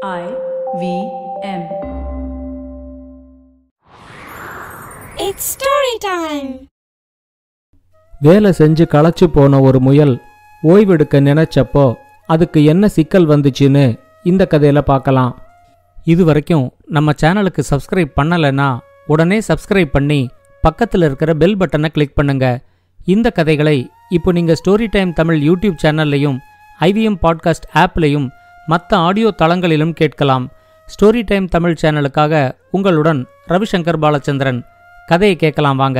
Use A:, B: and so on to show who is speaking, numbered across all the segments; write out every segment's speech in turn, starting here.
A: I V M.
B: It's story time.
C: வேலை செஞ்சு களைச்சு போன ஒரு முயல் ஓய்வெடுக்க நினைச்சப்போ அதுக்கு என்ன சிக்கல் வந்துச்சுன்னு இந்த கதையில பார்க்கலாம் இது வரைக்கும் நம்ம சேனலுக்கு சப்ஸ்கிரைப் பண்ணலைன்னா உடனே சப்ஸ்கிரைப் பண்ணி பக்கத்தில் இருக்கிற பெல் பட்டனை கிளிக் பண்ணுங்க இந்த கதைகளை இப்போ நீங்கள் ஸ்டோரி டைம் தமிழ் யூடியூப் சேனல்லையும் ஐவிஎம் பாட்காஸ்ட் ஆப்லையும் மற்ற ஆடியோ தளங்களிலும் கேட்கலாம் ஸ்டோரி டைம் தமிழ் சேனலுக்காக உங்களுடன் ரவிசங்கர் பாலச்சந்திரன் கதையை கேட்கலாம் வாங்க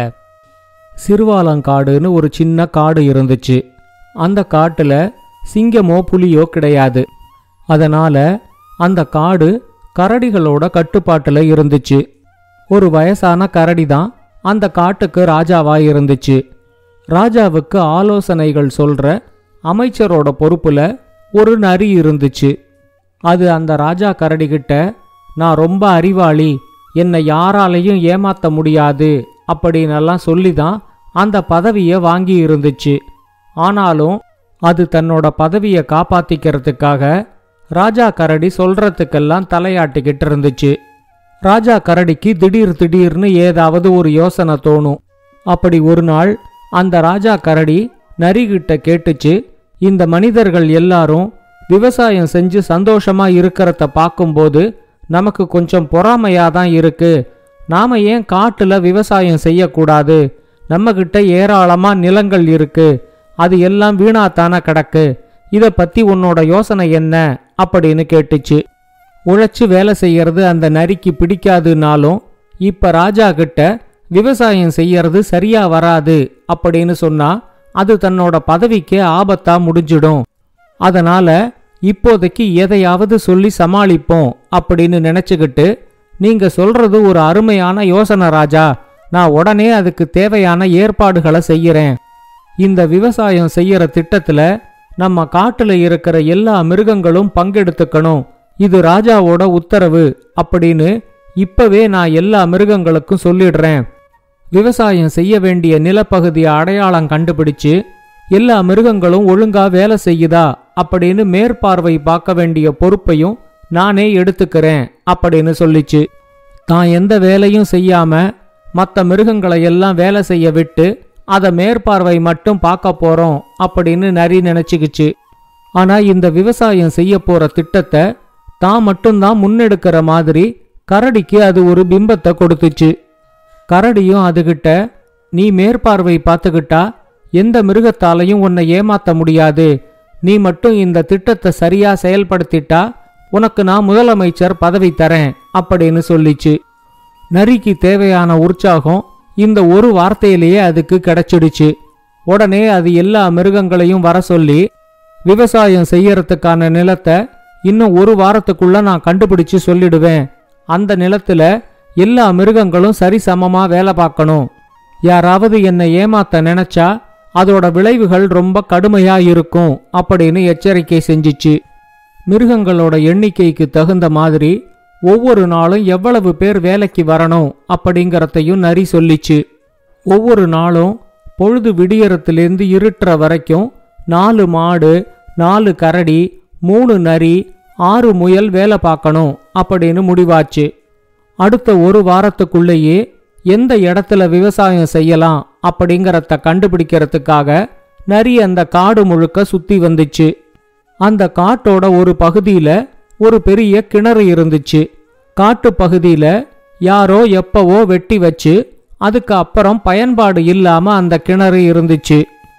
C: சிறுவாலங்காடுன்னு ஒரு சின்ன காடு இருந்துச்சு அந்த காட்டுல சிங்கமோ புலியோ கிடையாது அதனால அந்த காடு கரடிகளோட கட்டுப்பாட்டுல இருந்துச்சு ஒரு வயசான கரடி தான் அந்த காட்டுக்கு ராஜாவா இருந்துச்சு ராஜாவுக்கு ஆலோசனைகள் சொல்ற அமைச்சரோட பொறுப்புல ஒரு நரி இருந்துச்சு அது அந்த ராஜா கரடிகிட்ட நான் ரொம்ப அறிவாளி என்னை யாராலையும் ஏமாத்த முடியாது அப்படின்னெல்லாம் சொல்லி தான் அந்த பதவியை வாங்கி இருந்துச்சு ஆனாலும் அது தன்னோட பதவியை காப்பாத்திக்கிறதுக்காக ராஜா கரடி சொல்றதுக்கெல்லாம் தலையாட்டிக்கிட்டு இருந்துச்சு ராஜா கரடிக்கு திடீர் திடீர்னு ஏதாவது ஒரு யோசனை தோணும் அப்படி ஒரு நாள் அந்த ராஜா கரடி நரிகிட்ட கேட்டுச்சு இந்த மனிதர்கள் எல்லாரும் விவசாயம் செஞ்சு சந்தோஷமா இருக்கிறத பார்க்கும்போது நமக்கு கொஞ்சம் பொறாமையா தான் இருக்கு நாம ஏன் காட்டுல விவசாயம் செய்யக்கூடாது நம்மகிட்ட ஏராளமா நிலங்கள் இருக்கு அது எல்லாம் வீணாத்தான கிடக்கு இத பத்தி உன்னோட யோசனை என்ன அப்படின்னு கேட்டுச்சு உழைச்சு வேலை செய்யறது அந்த நரிக்கு பிடிக்காதுனாலும் இப்ப ராஜா கிட்ட விவசாயம் செய்யறது சரியா வராது அப்படின்னு சொன்னா அது தன்னோட பதவிக்கே ஆபத்தா முடிஞ்சிடும் அதனால இப்போதைக்கு எதையாவது சொல்லி சமாளிப்போம் அப்படின்னு நினைச்சுக்கிட்டு நீங்க சொல்றது ஒரு அருமையான யோசனை ராஜா நான் உடனே அதுக்கு தேவையான ஏற்பாடுகளை செய்யறேன் இந்த விவசாயம் செய்யற திட்டத்துல நம்ம காட்டுல இருக்கிற எல்லா மிருகங்களும் பங்கெடுத்துக்கணும் இது ராஜாவோட உத்தரவு அப்படின்னு இப்பவே நான் எல்லா மிருகங்களுக்கும் சொல்லிடுறேன் விவசாயம் செய்ய வேண்டிய நிலப்பகுதியை அடையாளம் கண்டுபிடிச்சு எல்லா மிருகங்களும் ஒழுங்கா வேலை செய்யுதா அப்படின்னு மேற்பார்வை பார்க்க வேண்டிய பொறுப்பையும் நானே எடுத்துக்கிறேன் அப்படின்னு சொல்லிச்சு தான் எந்த வேலையும் செய்யாம மற்ற மிருகங்களை எல்லாம் வேலை செய்ய விட்டு அதை மேற்பார்வை மட்டும் பார்க்க போறோம் அப்படின்னு நரி நினைச்சுக்கிச்சு ஆனா இந்த விவசாயம் செய்ய போற திட்டத்தை தான் மட்டும்தான் முன்னெடுக்கிற மாதிரி கரடிக்கு அது ஒரு பிம்பத்தை கொடுத்துச்சு கரடியும் அதுகிட்ட நீ மேற்பார்வை பார்த்துக்கிட்டா எந்த மிருகத்தாலையும் உன்னை ஏமாத்த முடியாது நீ மட்டும் இந்த திட்டத்தை சரியா செயல்படுத்திட்டா உனக்கு நான் முதலமைச்சர் பதவி தரேன் அப்படின்னு சொல்லிச்சு நரிக்கு தேவையான உற்சாகம் இந்த ஒரு வார்த்தையிலேயே அதுக்கு கிடைச்சிடுச்சு உடனே அது எல்லா மிருகங்களையும் வர சொல்லி விவசாயம் செய்யறதுக்கான நிலத்தை இன்னும் ஒரு வாரத்துக்குள்ள நான் கண்டுபிடிச்சு சொல்லிடுவேன் அந்த நிலத்துல எல்லா மிருகங்களும் சரிசமமா வேலை பார்க்கணும் யாராவது என்னை ஏமாத்த நினைச்சா அதோட விளைவுகள் ரொம்ப கடுமையா இருக்கும் அப்படின்னு எச்சரிக்கை செஞ்சிச்சு மிருகங்களோட எண்ணிக்கைக்கு தகுந்த மாதிரி ஒவ்வொரு நாளும் எவ்வளவு பேர் வேலைக்கு வரணும் அப்படிங்கறதையும் நரி சொல்லிச்சு ஒவ்வொரு நாளும் பொழுது விடியறதுலேருந்து இருட்டுற வரைக்கும் நாலு மாடு நாலு கரடி மூணு நரி ஆறு முயல் வேலை பார்க்கணும் அப்படின்னு முடிவாச்சு அடுத்த ஒரு வாரத்துக்குள்ளேயே எந்த இடத்துல விவசாயம் செய்யலாம் அப்படிங்கறத கண்டுபிடிக்கிறதுக்காக நரி அந்த காடு முழுக்க சுத்தி வந்துச்சு அந்த காட்டோட ஒரு பகுதியில ஒரு பெரிய கிணறு இருந்துச்சு காட்டு பகுதியில யாரோ எப்பவோ வெட்டி வச்சு அதுக்கு அப்புறம் பயன்பாடு இல்லாம அந்த கிணறு இருந்துச்சு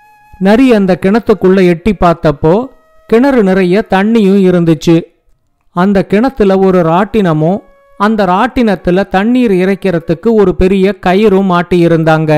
C: நரி அந்த கிணத்துக்குள்ள எட்டி பார்த்தப்போ கிணறு நிறைய தண்ணியும் இருந்துச்சு அந்த கிணத்துல ஒரு ராட்டினமும் அந்த ராட்டினத்துல தண்ணீர் இறைக்கிறதுக்கு ஒரு பெரிய கயிறும் மாட்டி இருந்தாங்க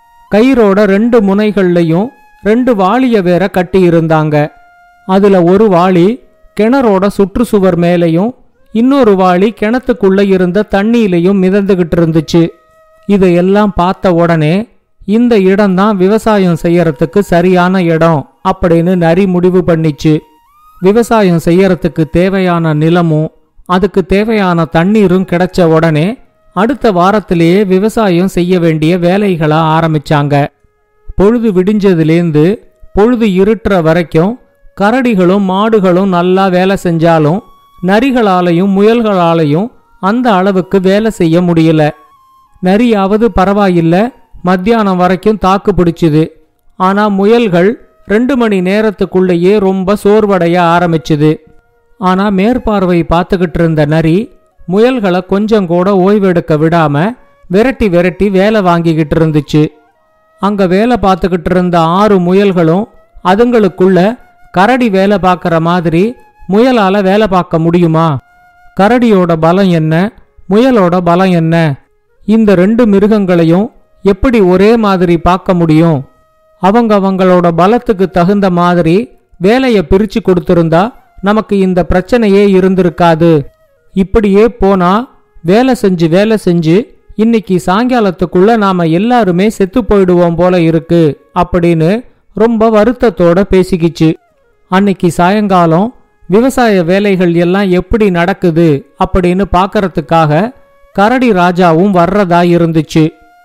C: கயிறோட ரெண்டு முனைகள்லையும் ரெண்டு வாளிய வேற கட்டி இருந்தாங்க அதுல ஒரு வாளி கிணறோட சுற்றுச்சுவர் மேலையும் இன்னொரு வாளி கிணத்துக்குள்ள இருந்த தண்ணியிலையும் மிதந்துகிட்டு இருந்துச்சு இதையெல்லாம் பார்த்த உடனே இந்த இடம்தான் விவசாயம் செய்யறதுக்கு சரியான இடம் அப்படின்னு நரி முடிவு பண்ணிச்சு விவசாயம் செய்யறதுக்கு தேவையான நிலமும் அதுக்கு தேவையான தண்ணீரும் கிடைச்ச உடனே அடுத்த வாரத்திலேயே விவசாயம் செய்ய வேண்டிய வேலைகளை ஆரம்பிச்சாங்க பொழுது விடிஞ்சதுலேருந்து பொழுது இருட்டுற வரைக்கும் கரடிகளும் மாடுகளும் நல்லா வேலை செஞ்சாலும் நரிகளாலையும் முயல்களாலையும் அந்த அளவுக்கு வேலை செய்ய முடியல நரியாவது பரவாயில்ல மத்தியானம் வரைக்கும் தாக்கு பிடிச்சுது ஆனா முயல்கள் ரெண்டு மணி நேரத்துக்குள்ளேயே ரொம்ப சோர்வடைய ஆரம்பிச்சுது ஆனா மேற்பார்வை பார்த்துக்கிட்டு இருந்த நரி முயல்களை கொஞ்சம் கூட ஓய்வெடுக்க விடாம விரட்டி விரட்டி வேலை வாங்கிக்கிட்டு இருந்துச்சு அங்க வேலை பார்த்துக்கிட்டு இருந்த ஆறு முயல்களும் அதுங்களுக்குள்ள கரடி வேலை பார்க்குற மாதிரி முயலால வேலை பார்க்க முடியுமா கரடியோட பலம் என்ன முயலோட பலம் என்ன இந்த ரெண்டு மிருகங்களையும் எப்படி ஒரே மாதிரி பார்க்க முடியும் அவங்க அவங்களோட பலத்துக்கு தகுந்த மாதிரி வேலையை பிரிச்சு கொடுத்திருந்தா நமக்கு இந்த பிரச்சனையே இருந்திருக்காது இப்படியே போனா வேலை செஞ்சு வேலை செஞ்சு இன்னைக்கு சாயங்காலத்துக்குள்ள நாம எல்லாருமே செத்து போயிடுவோம் போல இருக்கு அப்படின்னு ரொம்ப வருத்தத்தோட பேசிக்கிச்சு அன்னைக்கு சாயங்காலம் விவசாய வேலைகள் எல்லாம் எப்படி நடக்குது அப்படின்னு பார்க்கறதுக்காக கரடி ராஜாவும் வர்றதா இருந்துச்சு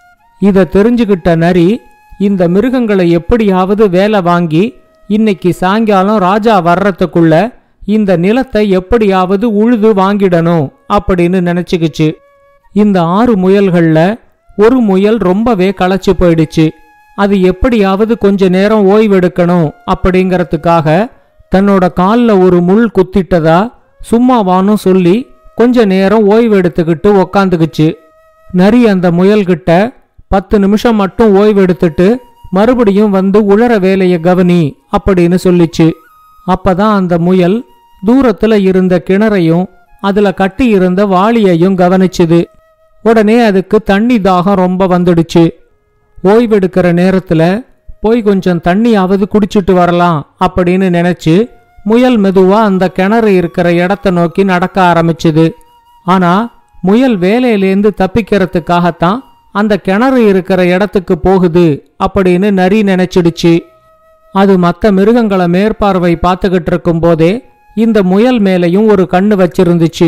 C: இத தெரிஞ்சுக்கிட்ட நரி இந்த மிருகங்களை எப்படியாவது வேலை வாங்கி இன்னைக்கு சாயங்காலம் ராஜா வர்றதுக்குள்ள இந்த நிலத்தை எப்படியாவது உழுது வாங்கிடணும் அப்படின்னு நினைச்சுக்கிச்சு இந்த ஆறு முயல்கள்ல ஒரு முயல் ரொம்பவே களைச்சு போயிடுச்சு அது எப்படியாவது கொஞ்ச நேரம் ஓய்வெடுக்கணும் அப்படிங்கறதுக்காக தன்னோட கால்ல ஒரு முள் குத்திட்டதா சும்மாவானும் சொல்லி கொஞ்ச நேரம் ஓய்வெடுத்துக்கிட்டு உக்காந்துக்குச்சு நரி அந்த முயல்கிட்ட பத்து நிமிஷம் மட்டும் ஓய்வெடுத்துட்டு மறுபடியும் வந்து உழற வேலைய கவனி அப்படின்னு சொல்லிச்சு அப்பதான் அந்த முயல் தூரத்துல இருந்த கிணறையும் அதுல கட்டி இருந்த வாளியையும் கவனிச்சுது உடனே அதுக்கு தண்ணி தாகம் ரொம்ப வந்துடுச்சு ஓய்வெடுக்கிற நேரத்துல போய் கொஞ்சம் தண்ணியாவது குடிச்சிட்டு வரலாம் அப்படின்னு நினைச்சு முயல் மெதுவா அந்த கிணறு இருக்கிற இடத்த நோக்கி நடக்க ஆரம்பிச்சுது ஆனா முயல் வேலையிலேந்து தப்பிக்கிறதுக்காகத்தான் அந்த கிணறு இருக்கிற இடத்துக்கு போகுது அப்படின்னு நரி நினைச்சிடுச்சு அது மற்ற மிருகங்களை மேற்பார்வை பார்த்துக்கிட்டு இருக்கும் போதே இந்த முயல் மேலையும் ஒரு கண்ணு வச்சிருந்துச்சு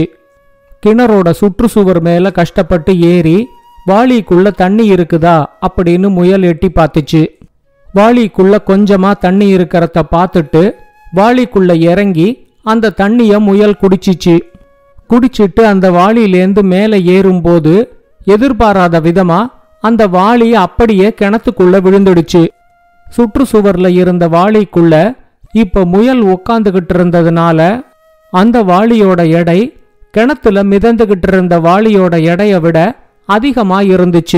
C: கிணறோட சுற்றுச்சுவர் மேல கஷ்டப்பட்டு ஏறி வாளிக்குள்ள தண்ணி இருக்குதா அப்படின்னு முயல் எட்டி பார்த்துச்சு வாளிக்குள்ள கொஞ்சமா தண்ணி இருக்கிறத பார்த்துட்டு வாளிக்குள்ள இறங்கி அந்த தண்ணிய முயல் குடிச்சிச்சு குடிச்சிட்டு அந்த வாளியிலேந்து மேலே ஏறும்போது எதிர்பாராத விதமா அந்த வாளி அப்படியே கிணத்துக்குள்ள விழுந்துடுச்சு சுற்றுச்சுவர்ல இருந்த வாளிக்குள்ள இப்ப முயல் உட்காந்துகிட்டு இருந்ததுனால அந்த வாளியோட எடை கிணத்துல மிதந்துகிட்டு இருந்த வாளியோட எடையை விட அதிகமா இருந்துச்சு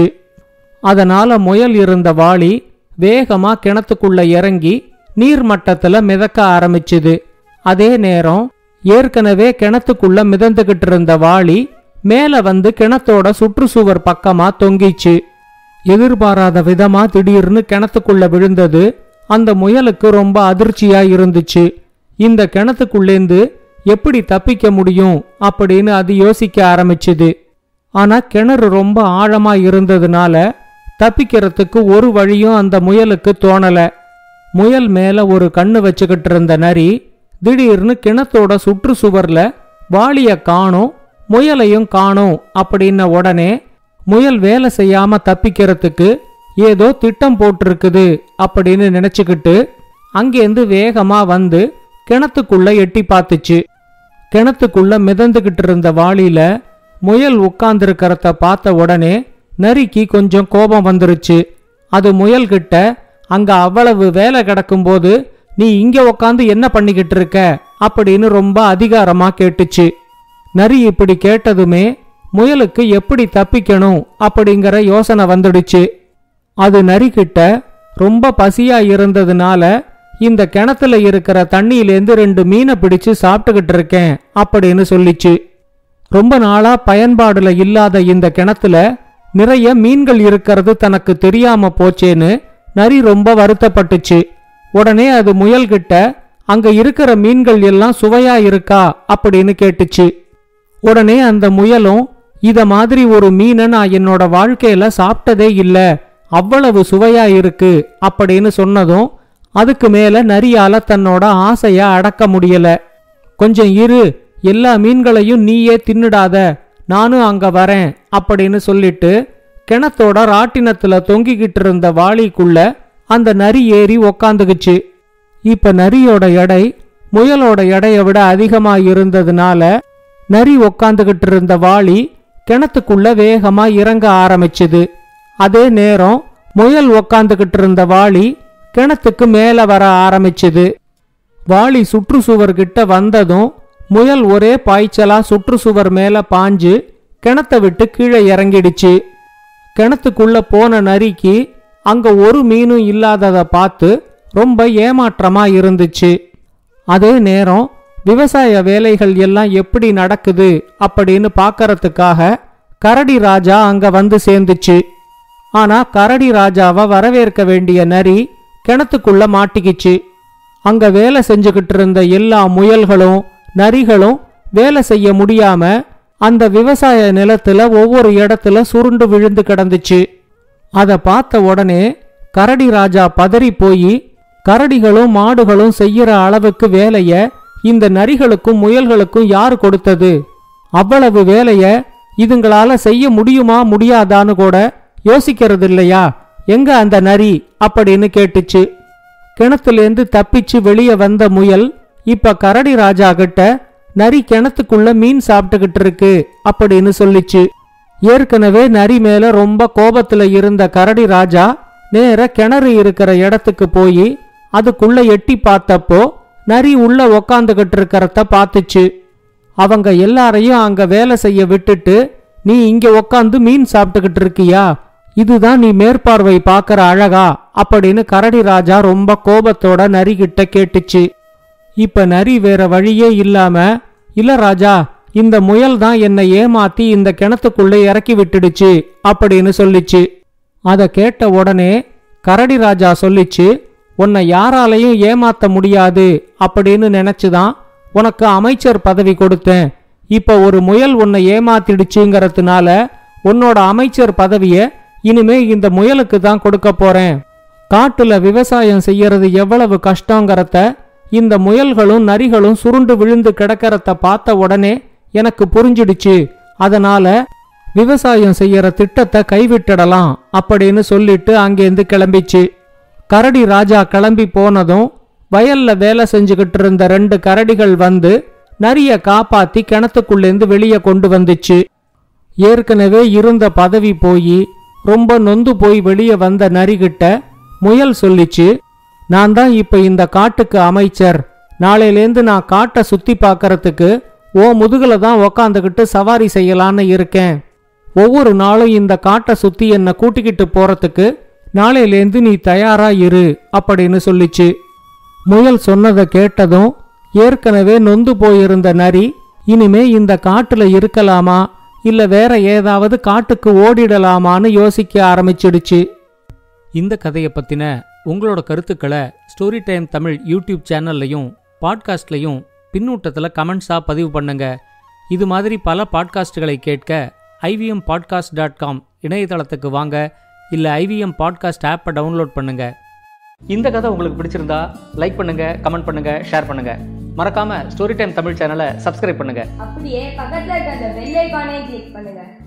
C: அதனால முயல் இருந்த வாளி வேகமா கிணத்துக்குள்ள இறங்கி நீர்மட்டத்துல மிதக்க ஆரம்பிச்சுது அதே நேரம் ஏற்கனவே கிணத்துக்குள்ள மிதந்துகிட்டு இருந்த வாளி மேல வந்து கிணத்தோட சுற்றுச்சுவர் பக்கமா தொங்கிச்சு எதிர்பாராத விதமா திடீர்னு கிணத்துக்குள்ள விழுந்தது அந்த முயலுக்கு ரொம்ப அதிர்ச்சியா இருந்துச்சு இந்த கிணத்துக்குள்ளேந்து எப்படி தப்பிக்க முடியும் அப்படின்னு அது யோசிக்க ஆரம்பிச்சுது ஆனா கிணறு ரொம்ப ஆழமா இருந்ததுனால தப்பிக்கிறதுக்கு ஒரு வழியும் அந்த முயலுக்கு தோணல முயல் மேல ஒரு கண்ணு வச்சுக்கிட்டு இருந்த நரி திடீர்னு கிணத்தோட சுற்றுச்சுவர்ல வாளிய காணோம் முயலையும் காணோம் அப்படின்ன உடனே முயல் வேலை செய்யாம தப்பிக்கிறதுக்கு ஏதோ திட்டம் போட்டிருக்குது அப்படின்னு நினைச்சுக்கிட்டு அங்கேருந்து வேகமா வந்து கிணத்துக்குள்ள எட்டி பார்த்துச்சு கிணத்துக்குள்ள மிதந்துகிட்டு இருந்த வாளியில முயல் உட்கார்ந்திருக்கிறத பார்த்த உடனே நரிக்கு கொஞ்சம் கோபம் வந்துருச்சு அது முயல்கிட்ட அங்க அவ்வளவு வேலை கிடக்கும்போது நீ இங்க உக்காந்து என்ன பண்ணிக்கிட்டு இருக்க அப்படின்னு ரொம்ப அதிகாரமா கேட்டுச்சு நரி இப்படி கேட்டதுமே முயலுக்கு எப்படி தப்பிக்கணும் அப்படிங்கிற யோசனை வந்துடுச்சு அது நரிக்கிட்ட ரொம்ப பசியா இருந்ததுனால இந்த கிணத்துல இருக்கிற தண்ணியிலேந்து ரெண்டு மீனை பிடிச்சு சாப்பிட்டுக்கிட்டு இருக்கேன் அப்படின்னு சொல்லிச்சு ரொம்ப நாளா பயன்பாடுல இல்லாத இந்த கிணத்துல நிறைய மீன்கள் இருக்கிறது தனக்கு தெரியாம போச்சேன்னு நரி ரொம்ப வருத்தப்பட்டுச்சு உடனே அது முயல்கிட்ட அங்க இருக்கிற மீன்கள் எல்லாம் சுவையா இருக்கா அப்படின்னு கேட்டுச்சு உடனே அந்த முயலும் இத மாதிரி ஒரு மீனை நான் என்னோட வாழ்க்கையில சாப்பிட்டதே இல்ல அவ்வளவு சுவையா இருக்கு அப்படின்னு சொன்னதும் அதுக்கு மேல நரியால தன்னோட ஆசைய அடக்க முடியல கொஞ்சம் இரு எல்லா மீன்களையும் நீயே தின்னுடாத நானும் அங்க வரேன் அப்படின்னு சொல்லிட்டு கிணத்தோட ராட்டினத்துல தொங்கிக்கிட்டு இருந்த வாளிக்குள்ள அந்த நரி ஏறி உக்காந்துக்குச்சு இப்ப நரியோட எடை முயலோட எடையை விட அதிகமா இருந்ததுனால நரி உக்காந்துகிட்டு இருந்த வாளி கிணத்துக்குள்ள வேகமா இறங்க ஆரம்பிச்சுது அதே நேரம் முயல் உக்காந்துகிட்டு இருந்த வாளி கிணத்துக்கு மேல வர ஆரம்பிச்சுது வாளி சுற்றுச்சுவர் கிட்ட வந்ததும் முயல் ஒரே பாய்ச்சலா சுற்றுச்சுவர் மேல பாஞ்சு கிணத்தை விட்டு கீழே இறங்கிடுச்சு கிணத்துக்குள்ள போன நரிக்கு அங்க ஒரு மீனும் இல்லாதத பார்த்து ரொம்ப ஏமாற்றமா இருந்துச்சு அதே நேரம் விவசாய வேலைகள் எல்லாம் எப்படி நடக்குது அப்படின்னு பார்க்கறதுக்காக கரடி ராஜா அங்க வந்து சேர்ந்துச்சு ஆனா கரடி ராஜாவை வரவேற்க வேண்டிய நரி கிணத்துக்குள்ள மாட்டிக்கிச்சு அங்க வேலை செஞ்சுக்கிட்டு இருந்த எல்லா முயல்களும் நரிகளும் வேலை செய்ய முடியாம அந்த விவசாய நிலத்துல ஒவ்வொரு இடத்துல சுருண்டு விழுந்து கிடந்துச்சு அத பார்த்த உடனே கரடி ராஜா பதறி போய் கரடிகளும் மாடுகளும் செய்யற அளவுக்கு வேலைய இந்த நரிகளுக்கும் முயல்களுக்கும் யாரு கொடுத்தது அவ்வளவு வேலைய இதுங்களால செய்ய முடியுமா முடியாதான்னு கூட யோசிக்கிறது இல்லையா எங்க அந்த நரி அப்படின்னு கேட்டுச்சு கிணத்துலேருந்து தப்பிச்சு வெளியே வந்த முயல் இப்ப கரடி ராஜா கிட்ட நரி கிணத்துக்குள்ள மீன் சாப்பிட்டுக்கிட்டு இருக்கு அப்படின்னு சொல்லிச்சு ஏற்கனவே நரி மேல ரொம்ப கோபத்துல இருந்த கரடி ராஜா நேர கிணறு இருக்கிற இடத்துக்கு போய் அதுக்குள்ள எட்டி பார்த்தப்போ நரி உள்ள உக்காந்துகிட்டு இருக்கிறத பார்த்துச்சு அவங்க எல்லாரையும் அங்க வேலை செய்ய விட்டுட்டு நீ இங்க உக்காந்து மீன் சாப்பிட்டுக்கிட்டு இருக்கியா இதுதான் நீ மேற்பார்வை பார்க்கற அழகா அப்படின்னு கரடி ராஜா ரொம்ப கோபத்தோட நரி கிட்ட கேட்டுச்சு இப்ப நரி வேற வழியே இல்லாம இல்ல ராஜா இந்த முயல் தான் என்னை ஏமாத்தி இந்த கிணத்துக்குள்ள இறக்கி விட்டுடுச்சு அப்படின்னு சொல்லிச்சு அத கேட்ட உடனே கரடி ராஜா சொல்லிச்சு உன்னை யாராலையும் ஏமாத்த முடியாது அப்படின்னு நினைச்சுதான் உனக்கு அமைச்சர் பதவி கொடுத்தேன் இப்ப ஒரு முயல் உன்னை ஏமாத்திடுச்சுங்கிறதுனால உன்னோட அமைச்சர் பதவிய இனிமே இந்த முயலுக்கு தான் கொடுக்க போறேன் காட்டுல விவசாயம் செய்யறது எவ்வளவு கஷ்டங்கிறத இந்த முயல்களும் நரிகளும் சுருண்டு விழுந்து கிடக்கறத பார்த்த உடனே எனக்கு புரிஞ்சிடுச்சு அதனால விவசாயம் செய்யற திட்டத்தை கைவிட்டுடலாம் அப்படின்னு சொல்லிட்டு அங்கேருந்து கிளம்பிச்சு கரடி ராஜா கிளம்பி போனதும் வயல்ல வேலை செஞ்சுக்கிட்டு இருந்த ரெண்டு கரடிகள் வந்து நரிய காப்பாத்தி கிணத்துக்குள்ளேருந்து வெளியே கொண்டு வந்துச்சு ஏற்கனவே இருந்த பதவி போய் ரொம்ப நொந்து போய் வெளியே வந்த நரிகிட்ட முயல் சொல்லிச்சு நான் தான் இப்ப இந்த காட்டுக்கு அமைச்சர் நாளையிலேந்து நான் காட்டை சுத்தி பார்க்கறதுக்கு ஓ முதுகுல தான் உக்காந்துக்கிட்டு சவாரி செய்யலான்னு இருக்கேன் ஒவ்வொரு நாளும் இந்த காட்டை சுத்தி என்னை கூட்டிக்கிட்டு போறதுக்கு நாளையிலேந்து நீ தயாரா இரு அப்படின்னு சொல்லிச்சு முயல் சொன்னதை கேட்டதும் ஏற்கனவே நொந்து போயிருந்த நரி இனிமே இந்த காட்டுல இருக்கலாமா இல்ல வேற ஏதாவது காட்டுக்கு ஓடிடலாமான்னு யோசிக்க ஆரம்பிச்சிடுச்சு இந்த கதையை பத்தின உங்களோட கருத்துக்களை ஸ்டோரி டைம் தமிழ் யூடியூப் சேனல்லையும் பாட்காஸ்ட்லையும் பின்னூட்டத்தில் கமெண்ட்ஸாக பதிவு பண்ணுங்க இது மாதிரி பல பாட்காஸ்டுகளை கேட்க ஐவிஎம் பாட்காஸ்ட் டாட் காம் இணையதளத்துக்கு வாங்க இல்லை ஐவிஎம் பாட்காஸ்ட் ஆப்பை டவுன்லோட் பண்ணுங்க இந்த கதை உங்களுக்கு பிடிச்சிருந்தா லைக் பண்ணுங்க கமெண்ட் பண்ணுங்க ஷேர் பண்ணுங்க மறக்காம ஸ்டோரி டைம் தமிழ் சேனலை சப்ஸ்கிரைப் பண்ணுங்க
D: அப்படியே பக்கத்துல இருக்க அந்த பெல் ஐகானையும் கிளிக் பண்ணுங்க